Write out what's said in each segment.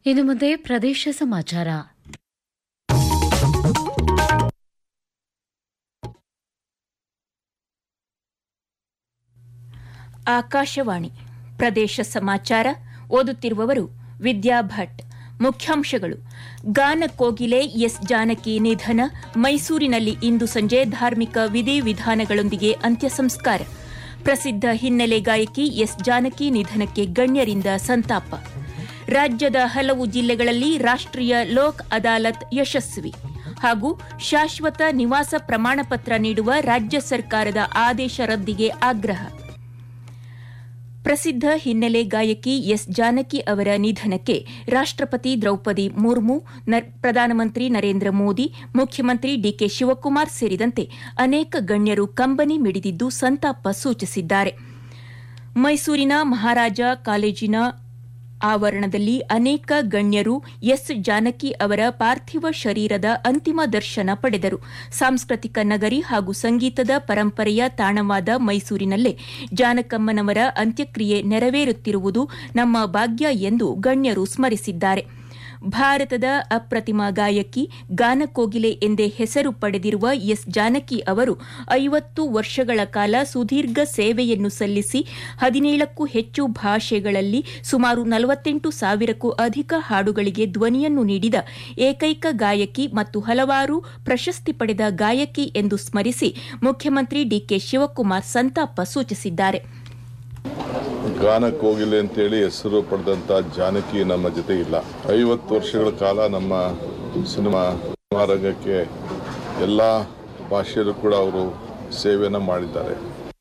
ಇನ್ನು ಮುಂದೆ ಪ್ರದೇಶ ಸಮಾಚಾರ ಆಕಾಶವಾಣಿ ಪ್ರದೇಶ ಸಮಾಚಾರ ಓದುತ್ತಿರುವವರು ವಿದ್ಯಾ ಭಟ್ ಮುಖ್ಯಾಂಶಗಳು ಗಾನ ಕೋಗಿಲೆ ಎಸ್ ಜಾನಕಿ ನಿಧನ ಮೈಸೂರಿನಲ್ಲಿ ಇಂದು ಸಂಜೆ ಧಾರ್ಮಿಕ ವಿಧಿವಿಧಾನಗಳೊಂದಿಗೆ ಅಂತ್ಯ ಸಂಸ್ಕಾರ ಪ್ರಸಿದ್ಧ ಹಿನ್ನೆಲೆ ಗಾಯಕಿ ಎಸ್ ಜಾನಕಿ ನಿಧನಕ್ಕೆ ಗಣ್ಯರಿಂದ ಸಂತಾಪ ರಾಜ್ಯದ ಹಲವು ಜಿಲ್ಲೆಗಳಲ್ಲಿ ರಾಷ್ಟ್ರೀಯ ಲೋಕ್ ಅದಾಲತ್ ಯಶಸ್ವಿ ಹಾಗೂ ಶಾಶ್ವತ ನಿವಾಸ ಪ್ರಮಾಣಪತ್ರ ನೀಡುವ ರಾಜ್ಯ ಸರ್ಕಾರದ ಆದೇಶ ರದ್ದಿಗೆ ಆಗ್ರಹ ಪ್ರಸಿದ್ಧ ಹಿನ್ನೆಲೆ ಗಾಯಕಿ ಎಸ್ ಜಾನಕಿ ಅವರ ನಿಧನಕ್ಕೆ ರಾಷ್ಟ್ರಪತಿ ದ್ರೌಪದಿ ಮುರ್ಮು ಪ್ರಧಾನಮಂತ್ರಿ ನರೇಂದ್ರ ಮೋದಿ ಮುಖ್ಯಮಂತ್ರಿ ಡಿಕೆ ಶಿವಕುಮಾರ್ ಸೇರಿದಂತೆ ಅನೇಕ ಗಣ್ಯರು ಕಂಬನಿ ಮಿಡಿದಿದ್ದು ಸಂತಾಪ ಸೂಚಿಸಿದ್ದಾರೆ ಮೈಸೂರಿನ ಮಹಾರಾಜ ಕಾಲೇಜಿನ ಆವರಣದಲ್ಲಿ ಅನೇಕ ಗಣ್ಯರು ಎಸ್ ಜಾನಕಿ ಅವರ ಪಾರ್ಥಿವ ಶರೀರದ ಅಂತಿಮ ದರ್ಶನ ಪಡೆದರು ಸಾಂಸ್ಕೃತಿಕ ನಗರಿ ಹಾಗೂ ಸಂಗೀತದ ಪರಂಪರೆಯ ತಾಣವಾದ ಮೈಸೂರಿನಲ್ಲೇ ಜಾನಕಮ್ಮನವರ ಅಂತ್ಯಕ್ರಿಯೆ ನೆರವೇರುತ್ತಿರುವುದು ನಮ್ಮ ಭಾಗ್ಯ ಎಂದು ಗಣ್ಯರು ಸ್ಮರಿಸಿದ್ದಾರೆ ಭಾರತದ ಅಪ್ರತಿಮ ಗಾಯಕಿ ಗಾನಕೋಗಿಲೆ ಎಂದೇ ಹೆಸರು ಪಡೆದಿರುವ ಎಸ್ ಜಾನಕಿ ಅವರು ಐವತ್ತು ವರ್ಷಗಳ ಕಾಲ ಸುದೀರ್ಘ ಸೇವೆಯನ್ನು ಸಲ್ಲಿಸಿ ಹದಿನೇಳಕ್ಕೂ ಹೆಚ್ಚು ಭಾಷೆಗಳಲ್ಲಿ ಸುಮಾರು ನಲವತ್ತೆಂಟು ಸಾವಿರಕ್ಕೂ ಅಧಿಕ ಹಾಡುಗಳಿಗೆ ಧ್ವನಿಯನ್ನು ನೀಡಿದ ಏಕೈಕ ಗಾಯಕಿ ಮತ್ತು ಹಲವಾರು ಪ್ರಶಸ್ತಿ ಪಡೆದ ಗಾಯಕಿ ಎಂದು ಸ್ಮರಿಸಿ ಮುಖ್ಯಮಂತ್ರಿ ಡಿಕೆ ಶಿವಕುಮಾರ್ ಸಂತಾಪ ಸೂಚಿಸಿದ್ದಾರೆ ಗಾನ ಕೋಗಿಲೆ ಅಂತೇಳಿ ಹೆಸರು ಪಡೆದಂತ ಜಾನಕಿ ನಮ್ಮ ಜೊತೆ ಇಲ್ಲ ಐವತ್ತು ವರ್ಷಗಳ ಕಾಲ ನಮ್ಮ ಸಿನಿಮಾ ಸಿನಿಮಾ ರಂಗಕ್ಕೆ ಎಲ್ಲ ಭಾಷೆಯಲ್ಲೂ ಕೂಡ ಅವರು ಸೇವೆಯನ್ನು ಮಾಡಿದ್ದಾರೆ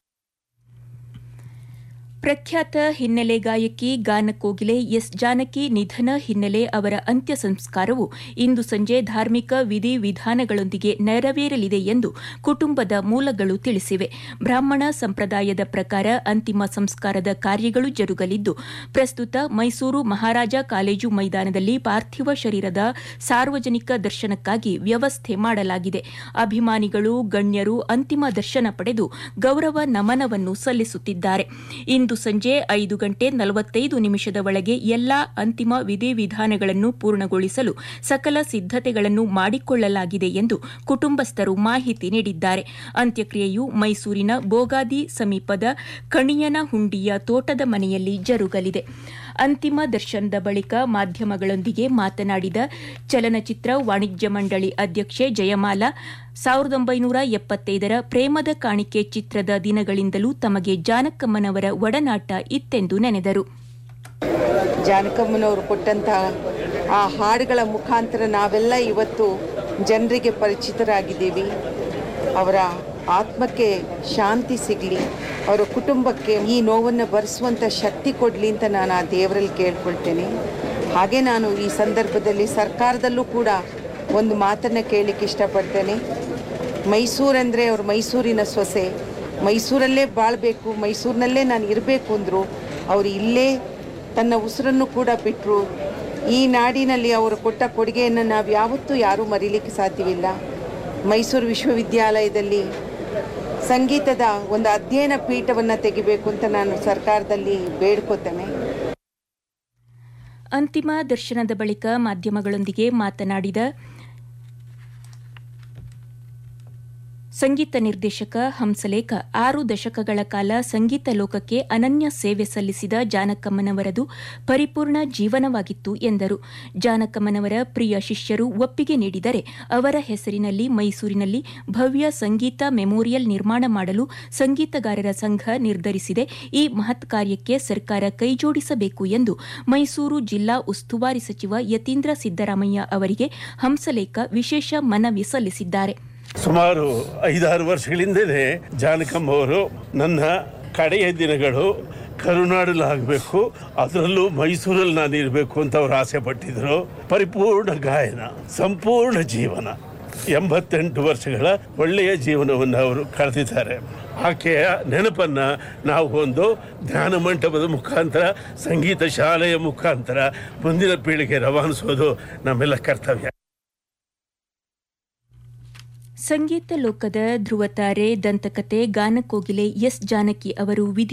ಪ್ರಖ್ಯಾತ ಹಿನ್ನೆಲೆ ಗಾಯಕಿ ಗಾನಕೋಗಿಲೆ ಎಸ್ ಜಾನಕಿ ನಿಧನ ಹಿನ್ನೆಲೆ ಅವರ ಅಂತ್ಯ ಸಂಸ್ಕಾರವು ಇಂದು ಸಂಜೆ ಧಾರ್ಮಿಕ ವಿಧಿವಿಧಾನಗಳೊಂದಿಗೆ ನೆರವೇರಲಿದೆ ಎಂದು ಕುಟುಂಬದ ಮೂಲಗಳು ತಿಳಿಸಿವೆ ಬ್ರಾಹ್ಮಣ ಸಂಪ್ರದಾಯದ ಪ್ರಕಾರ ಅಂತಿಮ ಸಂಸ್ಕಾರದ ಕಾರ್ಯಗಳು ಜರುಗಲಿದ್ದು ಪ್ರಸ್ತುತ ಮೈಸೂರು ಮಹಾರಾಜ ಕಾಲೇಜು ಮೈದಾನದಲ್ಲಿ ಪಾರ್ಥಿವ ಶರೀರದ ಸಾರ್ವಜನಿಕ ದರ್ಶನಕ್ಕಾಗಿ ವ್ಯವಸ್ಥೆ ಮಾಡಲಾಗಿದೆ ಅಭಿಮಾನಿಗಳು ಗಣ್ಯರು ಅಂತಿಮ ದರ್ಶನ ಪಡೆದು ಗೌರವ ನಮನವನ್ನು ಸಲ್ಲಿಸುತ್ತಿದ್ದಾರೆ ಇಂದು ಸಂಜೆ ಐದು ಗಂಟೆ ನಲವತ್ತೈದು ನಿಮಿಷದ ಒಳಗೆ ಎಲ್ಲಾ ಅಂತಿಮ ವಿಧಿವಿಧಾನಗಳನ್ನು ಪೂರ್ಣಗೊಳಿಸಲು ಸಕಲ ಸಿದ್ದತೆಗಳನ್ನು ಮಾಡಿಕೊಳ್ಳಲಾಗಿದೆ ಎಂದು ಕುಟುಂಬಸ್ಥರು ಮಾಹಿತಿ ನೀಡಿದ್ದಾರೆ ಅಂತ್ಯಕ್ರಿಯೆಯು ಮೈಸೂರಿನ ಬೋಗಾದಿ ಸಮೀಪದ ಕಣಿಯನಹುಂಡಿಯ ತೋಟದ ಮನೆಯಲ್ಲಿ ಜರುಗಲಿದೆ ಅಂತಿಮ ದರ್ಶನದ ಬಳಿಕ ಮಾಧ್ಯಮಗಳೊಂದಿಗೆ ಮಾತನಾಡಿದ ಚಲನಚಿತ್ರ ವಾಣಿಜ್ಯ ಮಂಡಳಿ ಅಧ್ಯಕ್ಷೆ ಜಯಮಾಲಾ ಸಾವಿರದ ಒಂಬೈನೂರ ಎಪ್ಪತ್ತೈದರ ಪ್ರೇಮದ ಕಾಣಿಕೆ ಚಿತ್ರದ ದಿನಗಳಿಂದಲೂ ತಮಗೆ ಜಾನಕಮ್ಮನವರ ಒಡನಾಟ ಇತ್ತೆಂದು ನೆನೆದರು ಜಾನಕಮ್ಮನವರು ಕೊಟ್ಟಂತಹ ಆ ಹಾಡುಗಳ ಮುಖಾಂತರ ನಾವೆಲ್ಲ ಇವತ್ತು ಜನರಿಗೆ ಪರಿಚಿತರಾಗಿದ್ದೀವಿ ಅವರ ಆತ್ಮಕ್ಕೆ ಶಾಂತಿ ಸಿಗಲಿ ಅವರ ಕುಟುಂಬಕ್ಕೆ ಈ ನೋವನ್ನು ಭರಿಸುವಂಥ ಶಕ್ತಿ ಕೊಡಲಿ ಅಂತ ನಾನು ಆ ದೇವರಲ್ಲಿ ಕೇಳ್ಕೊಳ್ತೇನೆ ಹಾಗೆ ನಾನು ಈ ಸಂದರ್ಭದಲ್ಲಿ ಸರ್ಕಾರದಲ್ಲೂ ಕೂಡ ಒಂದು ಮಾತನ್ನು ಕೇಳಲಿಕ್ಕೆ ಇಷ್ಟಪಡ್ತೇನೆ ಮೈಸೂರಂದರೆ ಅವ್ರು ಮೈಸೂರಿನ ಸೊಸೆ ಮೈಸೂರಲ್ಲೇ ಬಾಳಬೇಕು ಮೈಸೂರಿನಲ್ಲೇ ನಾನು ಇರಬೇಕು ಅಂದರು ಅವರು ಇಲ್ಲೇ ತನ್ನ ಉಸಿರನ್ನು ಕೂಡ ಬಿಟ್ಟರು ಈ ನಾಡಿನಲ್ಲಿ ಅವರು ಕೊಟ್ಟ ಕೊಡುಗೆಯನ್ನು ನಾವು ಯಾವತ್ತೂ ಯಾರೂ ಮರೀಲಿಕ್ಕೆ ಸಾಧ್ಯವಿಲ್ಲ ಮೈಸೂರು ವಿಶ್ವವಿದ್ಯಾಲಯದಲ್ಲಿ ಸಂಗೀತದ ಒಂದು ಅಧ್ಯಯನ ಪೀಠವನ್ನು ತೆಗಿಬೇಕು ಅಂತ ನಾನು ಸರ್ಕಾರದಲ್ಲಿ ಬೇಡ್ಕೋತೇನೆ ಅಂತಿಮ ದರ್ಶನದ ಬಳಿಕ ಮಾಧ್ಯಮಗಳೊಂದಿಗೆ ಮಾತನಾಡಿದ ಸಂಗೀತ ನಿರ್ದೇಶಕ ಹಂಸಲೇಖ ಆರು ದಶಕಗಳ ಕಾಲ ಸಂಗೀತ ಲೋಕಕ್ಕೆ ಅನನ್ಯ ಸೇವೆ ಸಲ್ಲಿಸಿದ ಜಾನಕಮ್ಮನವರದು ಪರಿಪೂರ್ಣ ಜೀವನವಾಗಿತ್ತು ಎಂದರು ಜಾನಕಮ್ಮನವರ ಪ್ರಿಯ ಶಿಷ್ಯರು ಒಪ್ಪಿಗೆ ನೀಡಿದರೆ ಅವರ ಹೆಸರಿನಲ್ಲಿ ಮೈಸೂರಿನಲ್ಲಿ ಭವ್ಯ ಸಂಗೀತ ಮೆಮೋರಿಯಲ್ ನಿರ್ಮಾಣ ಮಾಡಲು ಸಂಗೀತಗಾರರ ಸಂಘ ನಿರ್ಧರಿಸಿದೆ ಈ ಮಹತ್ ಕಾರ್ಯಕ್ಕೆ ಸರ್ಕಾರ ಕೈಜೋಡಿಸಬೇಕು ಎಂದು ಮೈಸೂರು ಜಿಲ್ಲಾ ಉಸ್ತುವಾರಿ ಸಚಿವ ಯತೀಂದ್ರ ಸಿದ್ದರಾಮಯ್ಯ ಅವರಿಗೆ ಹಂಸಲೇಖ ವಿಶೇಷ ಮನವಿ ಸಲ್ಲಿಸಿದ್ದಾರೆ ಸುಮಾರು ಐದಾರು ವರ್ಷಗಳಿಂದಲೇ ಜಾನಕಮ್ಮ ಅವರು ನನ್ನ ಕಡೆಯ ದಿನಗಳು ಕರುನಾಡಲಾಗಬೇಕು ಅದರಲ್ಲೂ ಮೈಸೂರಲ್ಲಿ ನಾನು ಇರಬೇಕು ಅಂತ ಅವರು ಆಸೆ ಪಟ್ಟಿದ್ರು ಪರಿಪೂರ್ಣ ಗಾಯನ ಸಂಪೂರ್ಣ ಜೀವನ ಎಂಬತ್ತೆಂಟು ವರ್ಷಗಳ ಒಳ್ಳೆಯ ಜೀವನವನ್ನು ಅವರು ಕಳೆದಿದ್ದಾರೆ ಆಕೆಯ ನೆನಪನ್ನು ನಾವು ಒಂದು ಧ್ಯಾನ ಮಂಟಪದ ಮುಖಾಂತರ ಸಂಗೀತ ಶಾಲೆಯ ಮುಖಾಂತರ ಮುಂದಿನ ಪೀಳಿಗೆ ರವಾನಿಸೋದು ನಮ್ಮೆಲ್ಲ ಕರ್ತವ್ಯ ಸಂಗೀತ ಲೋಕದ ಧ್ರುವತಾರೆ ದಂತಕತೆ ಗಾನಕೋಗಿಲೆ ಎಸ್ ಜಾನಕಿ ಅವರು ವಿಧಿ